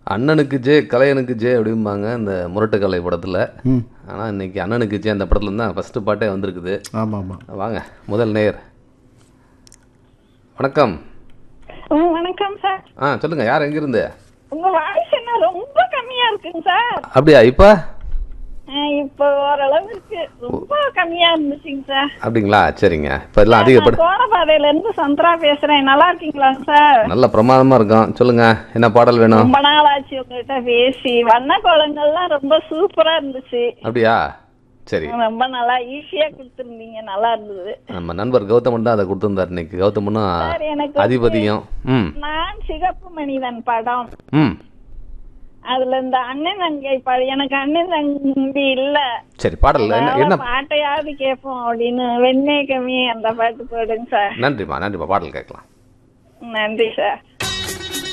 அண்ணனுக்கு J கலையனுக்கு J அப்படிம்பாங்க இந்த முரட்டு கலை படத்தில் ம் ஆனால் இன்னைக்கு அண்ணனுக்கு ஜே அந்த படத்துல தான் ஃபஸ்ட்டு பாட்டே வந்திருக்குது ஆமாம் ஆமாம் வாங்க முதல் நேயர் வணக்கம் ம், வணக்கம் சார் ஆ சொல்லுங்க யார் எங்கிருந்து உங்க வாய்ஸ் என்ன ரொம்ப கம்மியா இருக்குங்க சார் அப்படியா இப்போ ஆ, இப்போ ஓரளவு இருக்கு ரொம்ப கம்மியா இருந்துச்சுங்க சார் அப்படிங்களா சரிங்க இப்போ எல்லாம் அதிகப்படு நான் கோரபாதையில இருந்து சந்திரா பேசுறேன் நல்லா இருக்கீங்களா சார் நல்ல பிரமாதமாக இருக்கும் சொல்லுங்க என்ன பாடல் வேணும் ரொம்ப நாள் ஆச்சு உங்ககிட்ட பேசி வண்ண கோலங்கள்லாம் ரொம்ப சூப்பரா இருந்துச்சு அப்படியா சரி ரொம்ப நல்லா ஈஸியா கொடுத்துருந்தீங்க நல்லா இருந்தது நம்ம நண்பர் கௌதமன் தான் அதை கொடுத்துருந்தார் இன்னைக்கு கௌதமனும் சார் எனக்கு வந்து அதிபதியும் ம் நான் சிகப்பு மனிதன் படம் ம் அதுல இந்த அண்ணன் தங்கை படம் எனக்கு அண்ணன் தம்பி இல்ல சரி பாடல் என்ன அதனால என்ன பாட்டையாவது கேட்போம் அப்படின்னு வெண்ணே கம்மி அந்த பாட்டு போடுங்க சார் நன்றிம்மா நன்றிம்மா பாடல் கேட்கலாம் நன்றி சார்